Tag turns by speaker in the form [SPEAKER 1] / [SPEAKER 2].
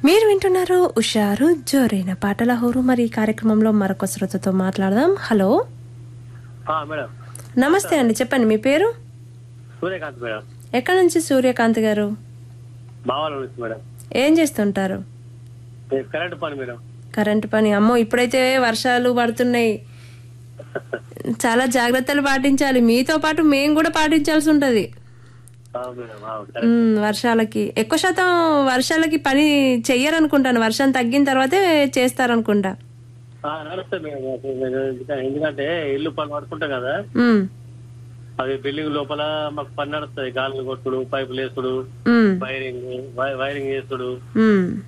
[SPEAKER 1] మీరు వింటున్నారు ఉషారు జోరైన పాటల హోరు మరి ఈ కార్యక్రమంలో మరొక శ్రోతతో మాట్లాడదాం హలో
[SPEAKER 2] ఆ, మేడం
[SPEAKER 1] నమస్తే అండి చెప్పండి మీ పేరు
[SPEAKER 2] సూర్యకాంత్ మేడం
[SPEAKER 1] ఎక్కడి నుంచి సూర్యకాంత్ గారు
[SPEAKER 2] బావాల నుంచి మేడం
[SPEAKER 1] ఏం చేస్తుంటారు
[SPEAKER 2] ఏ, కరెంట్ పని మేడం
[SPEAKER 1] కరెంటు పని అమ్మో ఇప్పుడైతే వర్షాలు పడుతున్నాయి చాలా జాగ్రత్తలు పాటించాలి మీతో పాటు మేము కూడా పాటించాల్సి ఉంటది
[SPEAKER 2] అవును మేడం అవును కరెక్ట్.
[SPEAKER 1] ఉమ్, వర్షాలకి ఎక్కువ శాతం వర్షాలకి పని చెయ్యరనుకుంటాను వర్షం తగ్గిన తర్వాతే చేస్తారనుకుంటా
[SPEAKER 2] ఆ, నడుస్తుంది మేడం అసలు నేను ఎందుకంటే- ఎందుకంటే ఇల్లు పని పడుకుంటాం కదా
[SPEAKER 1] ఉమ్,
[SPEAKER 2] అది బిల్డింగ్ లోపల మాకు పని నడుస్తుంది గాలిని కొట్టుడు పైపులు వేసుడు
[SPEAKER 1] ఉమ్,
[SPEAKER 2] వైరింగ్ వై- వైరింగ్ చేసుడు
[SPEAKER 1] ఉమ్.